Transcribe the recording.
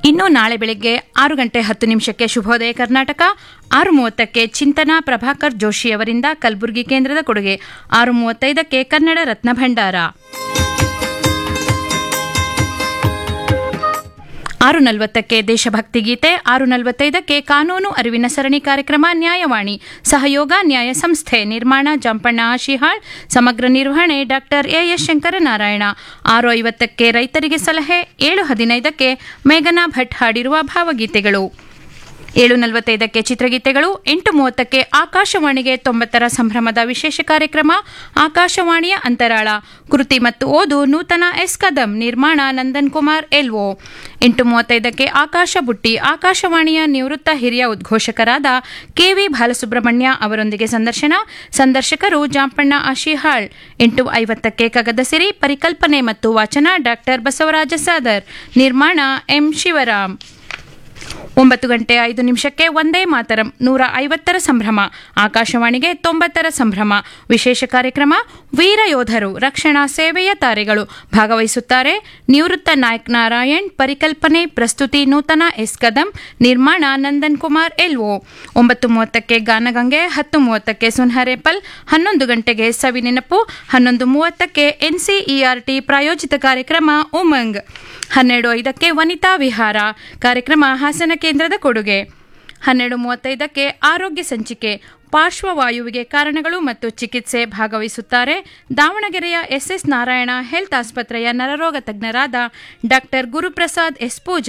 ಇನ್ನು ನಾಳೆ ಬೆಳಗ್ಗೆ ಆರು ಗಂಟೆ ಹತ್ತು ನಿಮಿಷಕ್ಕೆ ಶುಭೋದಯ ಕರ್ನಾಟಕ ಆರು ಮೂವತ್ತಕ್ಕೆ ಚಿಂತನಾ ಪ್ರಭಾಕರ್ ಜೋಶಿ ಅವರಿಂದ ಕಲಬುರಗಿ ಕೇಂದ್ರದ ಕೊಡುಗೆ ಆರು ಮೂವತ್ತೈದಕ್ಕೆ ಕನ್ನಡ ರತ್ನ ಭಂಡಾರ ಆರು ನಲವತ್ತಕ್ಕೆ ದೇಶಭಕ್ತಿ ಗೀತೆ ಆರು ನಲವತ್ತೈದಕ್ಕೆ ಕಾನೂನು ಅರಿವಿನ ಸರಣಿ ಕಾರ್ಯಕ್ರಮ ನ್ಯಾಯವಾಣಿ ಸಹಯೋಗ ನ್ಯಾಯ ಸಂಸ್ಥೆ ನಿರ್ಮಾಣ ಜಂಪಣ್ಣ ಆಶಿಹಾಳ್ ಸಮಗ್ರ ನಿರ್ವಹಣೆ ಡಾಕ್ಟರ್ ಎಎಸ್ ಶಂಕರನಾರಾಯಣ ಆರು ಐವತ್ತಕ್ಕೆ ರೈತರಿಗೆ ಸಲಹೆ ಏಳು ಹದಿನೈದಕ್ಕೆ ಮೇಘನಾ ಭಟ್ ಹಾಡಿರುವ ಭಾವಗೀತೆಗಳು ಏಳು ನಲವತ್ತೈದಕ್ಕೆ ಚಿತ್ರಗೀತೆಗಳು ಎಂಟು ಮೂವತ್ತಕ್ಕೆ ಆಕಾಶವಾಣಿಗೆ ತೊಂಬತ್ತರ ಸಂಭ್ರಮದ ವಿಶೇಷ ಕಾರ್ಯಕ್ರಮ ಆಕಾಶವಾಣಿಯ ಅಂತರಾಳ ಕೃತಿ ಮತ್ತು ಓದು ನೂತನ ಎಸ್ ಕದಂ ನಿರ್ಮಾಣ ನಂದನ್ ಕುಮಾರ್ ಎಲ್ಒ ಎಂಟು ಮೂವತ್ತೈದಕ್ಕೆ ಆಕಾಶ ಬುಟ್ಟಿ ಆಕಾಶವಾಣಿಯ ನಿವೃತ್ತ ಹಿರಿಯ ಉದ್ಘೋಷಕರಾದ ಕೆವಿ ಬಾಲಸುಬ್ರಹ್ಮಣ್ಯ ಅವರೊಂದಿಗೆ ಸಂದರ್ಶನ ಸಂದರ್ಶಕರು ಜಾಂಪಣ್ಣ ಆಶಿಹಾಳ್ ಎಂಟು ಐವತ್ತಕ್ಕೆ ಕಗದ ಸಿರಿ ಪರಿಕಲ್ಪನೆ ಮತ್ತು ವಾಚನ ಡಾಕ್ಟರ್ ಬಸವರಾಜ ಸಾದರ್ ನಿರ್ಮಾಣ ಎಂ ಶಿವರಾಮ್ ಒಂಬತ್ತು ಗಂಟೆ ಐದು ನಿಮಿಷಕ್ಕೆ ಒಂದೇ ಮಾತರಂ ನೂರ ಐವತ್ತರ ಸಂಭ್ರಮ ಆಕಾಶವಾಣಿಗೆ ತೊಂಬತ್ತರ ಸಂಭ್ರಮ ವಿಶೇಷ ಕಾರ್ಯಕ್ರಮ ವೀರ ಯೋಧರು ರಕ್ಷಣಾ ಸೇವೆಯ ತಾರೆಗಳು ಭಾಗವಹಿಸುತ್ತಾರೆ ನಿವೃತ್ತ ನಾಯಕ್ ನಾರಾಯಣ್ ಪರಿಕಲ್ಪನೆ ಪ್ರಸ್ತುತಿ ನೂತನ ಎಸ್ ಕದಂ ನಿರ್ಮಾಣ ನಂದನ್ ಕುಮಾರ್ ಎಲ್ಒ ಒಂಬತ್ತು ಮೂವತ್ತಕ್ಕೆ ಗಾನಗಂಗೆ ಹತ್ತು ಮೂವತ್ತಕ್ಕೆ ಸುನ್ಹರೇಪಲ್ ಹನ್ನೊಂದು ಗಂಟೆಗೆ ಸವಿ ನೆನಪು ಹನ್ನೊಂದು ಮೂವತ್ತಕ್ಕೆ ಎನ್ಸಿಇಆರ್ಟಿ ಪ್ರಾಯೋಜಿತ ಕಾರ್ಯಕ್ರಮ ಉಮಂಗ್ ಹನ್ನೆರಡು ಐದಕ್ಕೆ ವನಿತಾ ವಿಹಾರ ಕಾರ್ಯಕ್ರಮ ಹಾಸನ ಕೇಂದ್ರದ ಕೊಡುಗೆ ಹನ್ನೆರಡು ಮೂವತ್ತೈದಕ್ಕೆ ಆರೋಗ್ಯ ಸಂಚಿಕೆ ಪಾರ್ಶ್ವವಾಯುವಿಗೆ ಕಾರಣಗಳು ಮತ್ತು ಚಿಕಿತ್ಸೆ ಭಾಗವಹಿಸುತ್ತಾರೆ ದಾವಣಗೆರೆಯ ಎಸ್ಎಸ್ ನಾರಾಯಣ ಹೆಲ್ತ್ ಆಸ್ಪತ್ರೆಯ ನರರೋಗ ತಜ್ಞರಾದ ಡಾಕ್ಟರ್ ಗುರುಪ್ರಸಾದ್ ಎಸ್ ಪೂಜಾ